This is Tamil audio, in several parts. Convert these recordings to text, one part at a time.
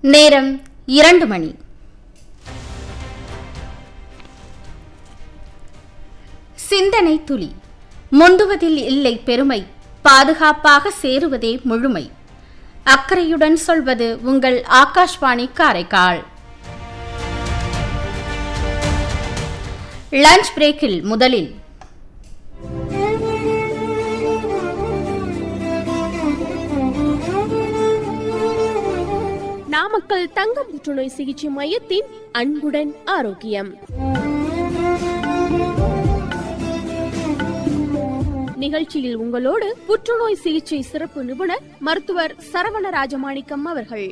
நேரம் இரண்டு மணி சிந்தனை துளி முந்துவதில் இல்லை பெருமை பாதுகாப்பாக சேருவதே முழுமை அக்கறையுடன் சொல்வது உங்கள் ஆகாஷ்வாணி காரைக்கால் லஞ்ச் பிரேக்கில் முதலில் நாமக்கல் தங்க புற்றுநோய் சிகிச்சை மையத்தின் அன்புடன் ஆரோக்கியம் நிகழ்ச்சியில் உங்களோடு புற்றுநோய் சிகிச்சை சிறப்பு நிபுணர் மருத்துவர் சரவண ராஜமாணிக்கம் அவர்கள்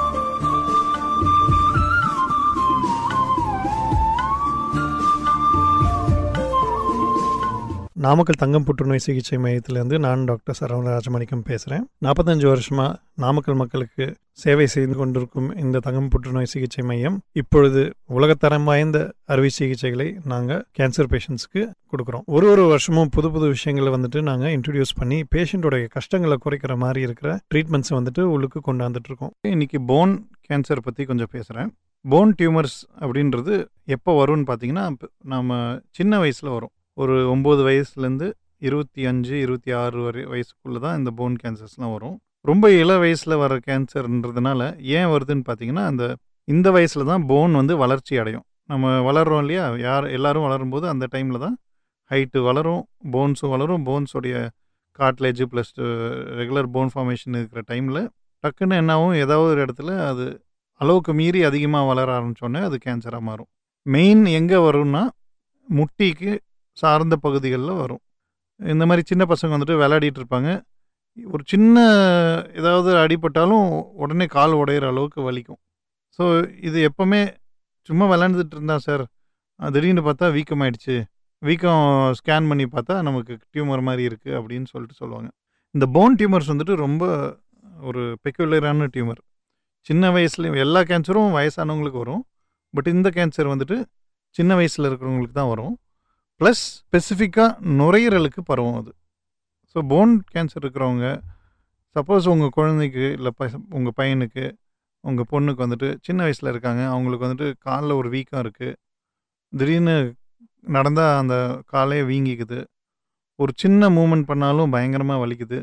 நாமக்கல் தங்கம் புற்றுநோய் சிகிச்சை மையத்திலேருந்து நான் டாக்டர் சரவண ராஜமாணிக்கம் பேசுகிறேன் நாற்பத்தஞ்சு வருஷமாக நாமக்கல் மக்களுக்கு சேவை செய்து கொண்டிருக்கும் இந்த தங்கம் புற்றுநோய் சிகிச்சை மையம் இப்பொழுது உலகத்தரம் வாய்ந்த அறுவை சிகிச்சைகளை நாங்கள் கேன்சர் பேஷண்ட்ஸ்க்கு கொடுக்குறோம் ஒரு ஒரு வருஷமும் புது புது விஷயங்களை வந்துட்டு நாங்கள் இன்ட்ரடியூஸ் பண்ணி பேஷண்ட்டோடைய கஷ்டங்களை குறைக்கிற மாதிரி இருக்கிற ட்ரீட்மெண்ட்ஸை வந்துட்டு உள்ளுக்கு கொண்டாந்துட்டு இருக்கோம் இன்னைக்கு போன் கேன்சர் பற்றி கொஞ்சம் பேசுகிறேன் போன் டியூமர்ஸ் அப்படின்றது எப்போ வரும்னு பார்த்தீங்கன்னா நம்ம சின்ன வயசில் வரும் ஒரு ஒம்பது வயசுலேருந்து இருபத்தி அஞ்சு இருபத்தி ஆறு வரை வயசுக்குள்ளே தான் இந்த போன் கேன்சர்ஸ்லாம் வரும் ரொம்ப இள வயசில் வர கேன்சர்ன்றதுனால ஏன் வருதுன்னு பார்த்தீங்கன்னா அந்த இந்த வயசில் தான் போன் வந்து வளர்ச்சி அடையும் நம்ம வளர்றோம் இல்லையா யார் எல்லாரும் வளரும்போது அந்த டைமில் தான் ஹைட்டு வளரும் போன்ஸும் வளரும் போன்ஸோடைய cartilage plus regular bone formation இருக்கிற டைமில் டக்குன்னு என்னாகும் ஏதாவது ஒரு இடத்துல அது அளவுக்கு மீறி அதிகமாக வளர ஆரம்பித்தோடனே அது கேன்சராக மாறும் மெயின் எங்கே வரும்னா முட்டிக்கு சார்ந்த பகுதிகளில் வரும் இந்த மாதிரி சின்ன பசங்க வந்துட்டு விளையாடிட்டு இருப்பாங்க ஒரு சின்ன ஏதாவது அடிபட்டாலும் உடனே கால் உடையிற அளவுக்கு வலிக்கும் ஸோ இது எப்போவுமே சும்மா விளையாண்டுட்டு இருந்தா சார் அஹ் திடீர்னு பார்த்தா வீக்கம் ஆயிடுச்சு வீக்கம் ஸ்கேன் பண்ணி பார்த்தா நமக்கு டியூமர் மாதிரி இருக்குது அப்படின்னு சொல்லிட்டு சொல்லுவாங்க இந்த போன் டியூமர்ஸ் வந்துட்டு ரொம்ப ஒரு பெக்குலரான டியூமர் சின்ன வயசுலேயும் எல்லா கேன்சரும் வயசானவங்களுக்கு வரும் பட் இந்த கேன்சர் வந்துட்டு சின்ன வயசில் இருக்கிறவங்களுக்கு தான் வரும் ப்ளஸ் ஸ்பெசிஃபிக்காக நுரையீரலுக்கு பரவும் அது ஸோ போன் கேன்சர் இருக்கிறவங்க சப்போஸ் உங்கள் குழந்தைக்கு இல்லை ப உங்கள் பையனுக்கு உங்கள் பொண்ணுக்கு வந்துட்டு சின்ன வயசில் இருக்காங்க அவங்களுக்கு வந்துட்டு காலில் ஒரு வீக்கம் இருக்குது திடீர்னு நடந்தால் அந்த காலே வீங்கிக்குது ஒரு சின்ன மூமெண்ட் பண்ணாலும் பயங்கரமாக வலிக்குது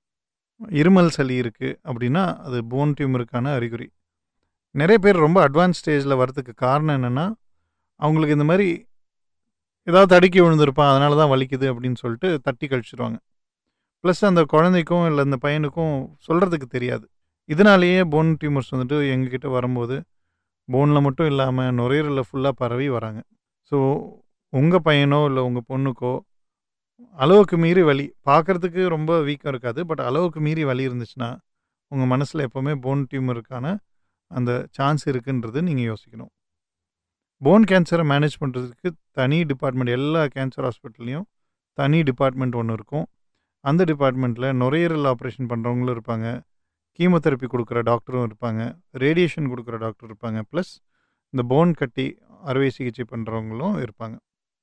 இருமல் சளி இருக்குது அப்படின்னா அது போன் டியூமருக்கான அறிகுறி நிறைய பேர் ரொம்ப அட்வான்ஸ் ஸ்டேஜில் வரதுக்கு காரணம் என்னென்னா அவங்களுக்கு இந்த மாதிரி ஏதாவது தடுக்கி விழுந்திருப்பான் அதனால தான் வலிக்குது அப்படின்னு சொல்லிட்டு தட்டி கழிச்சிருவாங்க ப்ளஸ் அந்த குழந்தைக்கும் இல்லை அந்த பையனுக்கும் சொல்கிறதுக்கு தெரியாது இதனாலேயே போன் டியூமர்ஸ் வந்துட்டு எங்ககிட்ட வரும்போது போனில் மட்டும் இல்லாமல் நுரையீரலில் ஃபுல்லாக பரவி வராங்க ஸோ உங்கள் பையனோ இல்லை உங்கள் பொண்ணுக்கோ அளவுக்கு மீறி வலி பார்க்குறதுக்கு ரொம்ப வீக்கம் இருக்காது பட் அளவுக்கு மீறி வலி இருந்துச்சுன்னா உங்கள் மனசில் எப்போவுமே போன் டியூமருக்கான அந்த சான்ஸ் இருக்குன்றது நீங்கள் யோசிக்கணும் போன் கேன்சரை மேனேஜ் பண்ணுறதுக்கு தனி டிபார்ட்மெண்ட் எல்லா கேன்சர் ஹாஸ்பிட்டல்லையும் தனி டிபார்ட்மெண்ட் ஒன்று இருக்கும் அந்த டிபார்ட்மெண்ட்டில் நுரையீரல் ஆப்ரேஷன் பண்ணுறவங்களும் இருப்பாங்க கீமோதெரப்பி கொடுக்குற டாக்டரும் இருப்பாங்க ரேடியேஷன் கொடுக்குற டாக்டர் இருப்பாங்க ப்ளஸ் இந்த போன் கட்டி அறுவை சிகிச்சை பண்ணுறவங்களும் இருப்பாங்க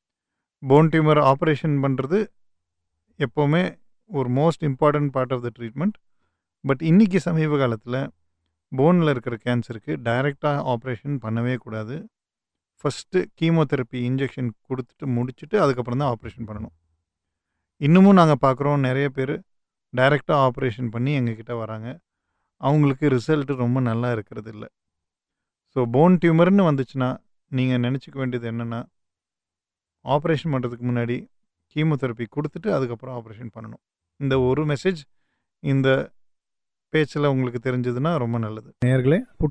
போன் டியூமர் ஆப்ரேஷன் பண்ணுறது எப்போவுமே ஒரு most important part of the treatment but இன்றைக்கி சமீப காலத்தில் போனில் இருக்கிற கேன்சருக்கு டைரெக்டாக ஆப்ரேஷன் பண்ணவே கூடாது ஃபஸ்ட்டு கீமோதெரப்பி இன்ஜெக்ஷன் கொடுத்துட்டு முடிச்சுட்டு அதுக்கப்புறம் தான் ஆப்ரேஷன் பண்ணணும் இன்னமும் நாங்கள் பார்க்குறோம் நிறைய பேர் டைரெக்டாக ஆப்ரேஷன் பண்ணி எங்ககிட்ட வராங்க அவங்களுக்கு ரிசல்ட் ரொம்ப நல்லா இருக்கிறது இல்லை ஸோ போன் டியூமர்னு வந்துச்சுன்னா நீங்கள் நினச்சிக்க வேண்டியது என்னென்னா ஆப்ரேஷன் பண்ணுறதுக்கு முன்னாடி கீமோதெரப்பி கொடுத்துட்டு அதுக்கப்புறம் ஆப்ரேஷன் பண்ணணும் இந்த ஒரு மெசேஜ் இந்த பேச்சில் உங்களுக்கு தெரிஞ்சதுன்னா ரொம்ப நல்லது நேயர்களே